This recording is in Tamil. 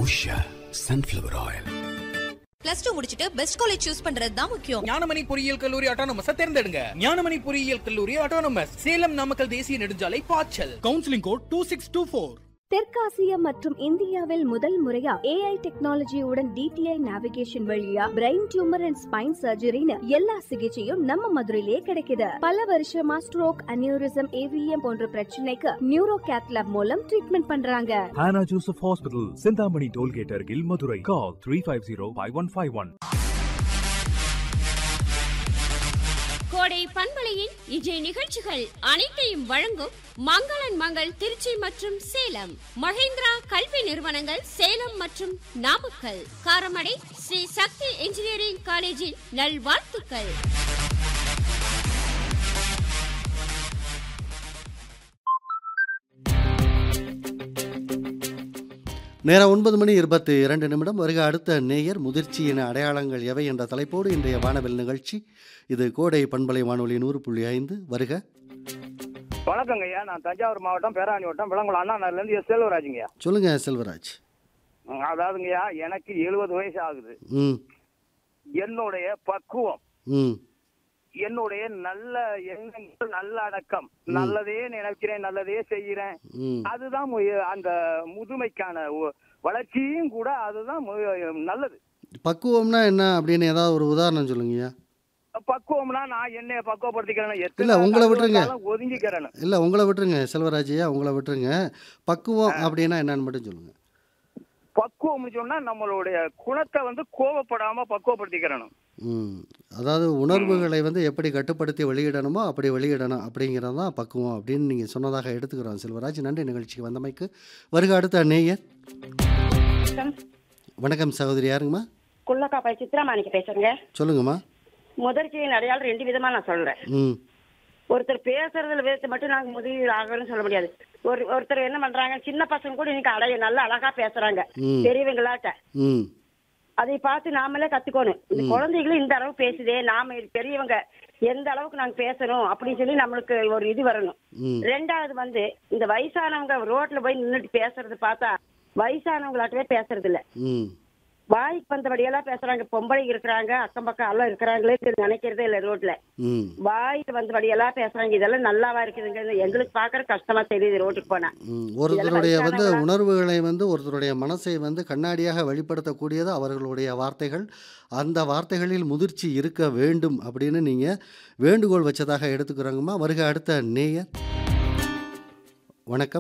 Usha sunflower oil plus two முடிச்சிட்டு பெஸ்ட் காலேஜ் சூஸ் பண்றது தான் முக்கியம் ஞானமணி பொறியியல் கல்லூரி அட்டானமஸ் தேர்ந்தெடுங்க ஞானமணி பொறியியல் கல்லூரி அட்டானமஸ் சேலம் நாமக்கல் தேசிய நெடுஞ்சாலை பாய்ச்சல் counselling code two six two four தெற்காசியா மற்றும் இந்தியாவில் முதல் முறையா ஏஐ டெக்னாலஜியுடன் டிடிஐ நேவிகேஷன் வழியா பிரெயின் டியூமர் அண்ட் ஸ்பைன் சர்ஜரின்னு எல்லா சிகிச்சையும் நம்ம மதுரையிலேயே கிடைக்குது பல வருஷமா ஸ்ட்ரோக் அனியூரிசம் ஏவிஎம் போன்ற பிரச்சனைக்கு நியூரோ கேத்லாப் மூலம் ட்ரீட்மெண்ட் பண்றாங்க Hannah Joseph Hospital, Sindhamani Tollgate, Argil, Madurai. Call 350-5151. கோடை பண்பலையின் இஜை நிகழ்ச்சிகள் அனைத்தையும் வழங்கும் மங்களன் மங்கள் திருச்சி மற்றும் சேலம் மகேந்திரா கல்வி நிறுவனங்கள் சேலம் மற்றும் நாமக்கல் காரமடை ஸ்ரீ சக்தி இன்ஜினியரிங் காலேஜின் நல்வாழ்த்துக்கள் நேரம் ஒன்பது மணி இருபத்தி இரண்டு நிமிடம் வருக அடுத்த நேயர் முதிர்ச்சியின் அடையாளங்கள் எவை என்ற தலைப்போடு இன்றைய வானவில் நிகழ்ச்சி இது கோடை பண்பலை வானொலி நூறு புள்ளி ஐந்து வருக வணக்கங்க ஐயா நான் தஞ்சாவூர் மாவட்டம் பேராணி வட்டம் விளங்குளம் அண்ணா நகர்லேருந்து எஸ் செல்வராஜுங்கய்யா சொல்லுங்க செல்வராஜ் ம், அதாவதுங்கய்யா எனக்கு எழுபது வயசு ஆகுது ம் என்னுடைய பக்குவம் ம் என்னுடைய நல்ல எண்ணங்கள் நல்ல அடக்கம் நல்லதே நினைக்கிறேன் நல்லதே செய்கிறேன் ம் அதுதான் மு- அந்த முதுமைக்கான ஒ- வளர்ச்சியும் கூட அதுதான் மு- நல்லது பக்குவம்னா என்ன அப்படின்னு ஏதாவது ஒரு உதாரணம் சொல்லுங்கய்யா பக்குவம்னா நான் என்னைய பக்குவப்படுத்திக்கிறேன் இல்ல, எத்தனை உங்களை கஷ்டம் விட்டுருங்க. வந்தாலும் ஒதுங்கிக்கிறேன் இல்லை உங்களை விட்டுருங்க செல்வராஜையா உங்களை விட்டுருங்க பக்குவம் அப்படின்னா என்னன்னு மட்டும் சொல்லுங்க பக்குவம்னு சொன்னா நம்மளுடைய குணத்தை வந்து கோவப்படாம பக்குவப்படுத்திக்கிறணும் ம் அதாவது உணர்வுகளை வந்து எப்படி கட்டுப்படுத்தி வெளியிடணுமோ அப்படி வெளியிடணும் அப்படிங்கிறது தான் பக்குவம் அப்படின்னு நீங்கள் சொன்னதாக எடுத்துக்கிறோம் செல்வராஜ் நன்றி நிகழ்ச்சிக்கு வந்தமைக்கு வருக அடுத்த நேயர் வணக்கம் சகோதரி யாருங்கம்மா குள்ளக்காப்பாய் சித்ராமாணிக்கு பேசுறேங்க சொல்லுங்கம்மா முதிர்ச்சியின் அடையாளம் ரெண்டு விதமா நான் சொல்றேன் ம் ஒருத்தர் பேசுறதுல விதத்தை மட்டும் நாங்க முதிர் ஆகணும்னு சொல்ல முடியாது ஒரு ஒருத்தர் என்ன பண்றாங்க சின்ன பசங்க கூட இன்னைக்கு அடைய நல்லா அழகா பேசுறாங்க ம். பெரியவங்களாட்ட ம் அதை பார்த்து நாமளே கத்துக்கணும் இந்த குழந்தைகளும் இந்த அளவு பேசுதே நாம இது பெரியவங்க எந்த அளவுக்கு நாங்க பேசணும் அப்படின்னு சொல்லி நம்மளுக்கு ஒரு இது வரணும் ம் ரெண்டாவது வந்து இந்த வயசானவங்க ரோட்ல போய் நின்னுட்டு பேசுறது பார்த்தா வயசானவங்களாட்டவே பேசுறது இல்ல ம் வாய்க்கு வந்தபடியெல்லாம் பேசுறாங்க பொம்பளை இருக்கிறாங்க அக்கம் பக்கம் எல்லாம் இருக்கிறாங்களே நினைக்கிறதே இல்ல ரோட்ல ம் வாய்க்கு வந்தபடியெல்லாம் பேசுறாங்க இதெல்லாம் நல்லாவா இருக்குதுங்க எங்களுக்கு பாக்குற கஷ்டமா தெரியுது ரோட்டுக்கு போனா ம். ஒருத்தருடைய வந்து வயசானவங்களா? உணர்வுகளை வந்து ஒருத்தருடைய மனசை வந்து கண்ணாடியாக வெளிப்படுத்தக்கூடியது அவர்களுடைய வார்த்தைகள் அந்த வார்த்தைகளில் முதிர்ச்சி இருக்க வேண்டும் அப்படின்னு நீங்கள் வேண்டுகோள் வச்சதாக எடுத்துக்கிறோங்கம்மா வருக அடுத்த நேயர் வணக்கம்